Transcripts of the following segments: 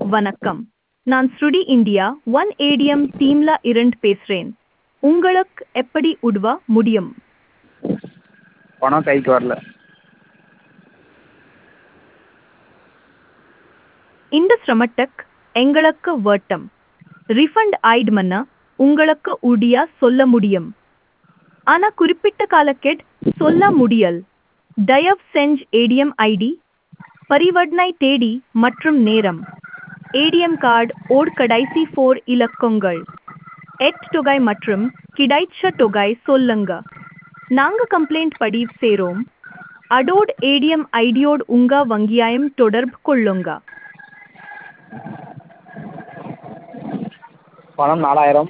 வணக்கம் நான் ஸ்ருடி இந்தியா ஒன் ஏடிஎம் டீம்ல இருந்து பேசுறேன் உங்களுக்கு எப்படி உதவ முடியும் பணம் கைக்கு வரல இந்த சிரமத்துக்கு எங்களுக்கு வருத்தம் ரீஃபண்ட் ஆயிடுமன்னா உங்களுக்கு உடியா சொல்ல முடியும் ஆனா குறிப்பிட்ட காலக்கெட் சொல்ல முடியல் தயவு செஞ்சு ஏடிஎம் ஐடி பரிவர்த்தனை தேதி மற்றும் நேரம் ஏடிஎம் கார்டு ஓட் கடைசி ஃபோர் இலக்கங்கள் எட் தொகை மற்றும் கிடைச்ச தொகை சொல்லுங்க நாங்க கம்ப்ளைண்ட் பதிவு செய்றோம் அடோட் ஏடிஎம் ஐடியோடு உங்க வங்கியாயம் தொடர்பு கொள்ளுங்க பணம் நாலாயிரம்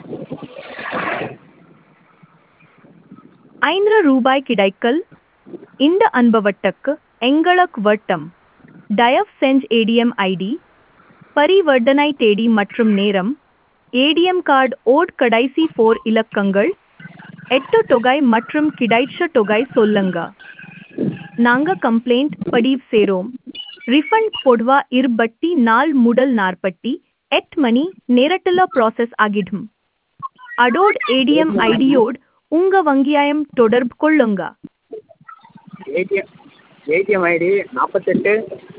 ஐந்து ரூபாய் கிடைக்கல் இந்த அனுபவத்துக்கு எங்களுக்கு வட்டம் தயவு செஞ்சு ஏடிஎம் ஐடி பரிவர்த்தனை தேதி மற்றும் நேரம் ஏடிஎம் கார்டு ஓட் கடைசி ஃபோர் இலக்கங்கள் எட்டு தொகை மற்றும் கிடைச்ச தொகை சொல்லுங்க நாங்க கம்ப்ளைண்ட் பதிவு செய்றோம் ரிஃபண்ட் பொதுவா இருபத்தி நாள் முதல் நாற்பத்தி எட்டு மணி நேரத்துல ப்ராசஸ் ஆகிடும் அடோட் ஏடிஎம் ஐடியோடு உங்க வங்கியாயம் தொடர்பு கொள்ளுங்க ஏடிஎம் ஏடிஎம் ஐடி நாற்பத்தெட்டு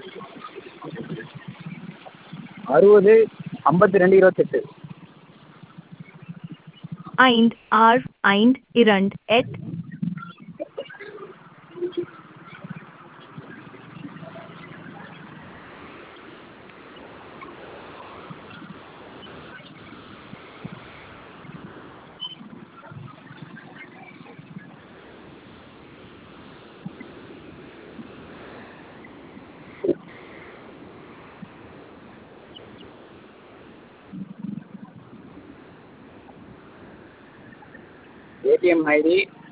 அறுபது ஐம்பத்தி ரெண்டு இருபத்தெட்டு ஐந்து ஆறு ஐந்து இரண்டு எட் ஏடிஎம் ஐடி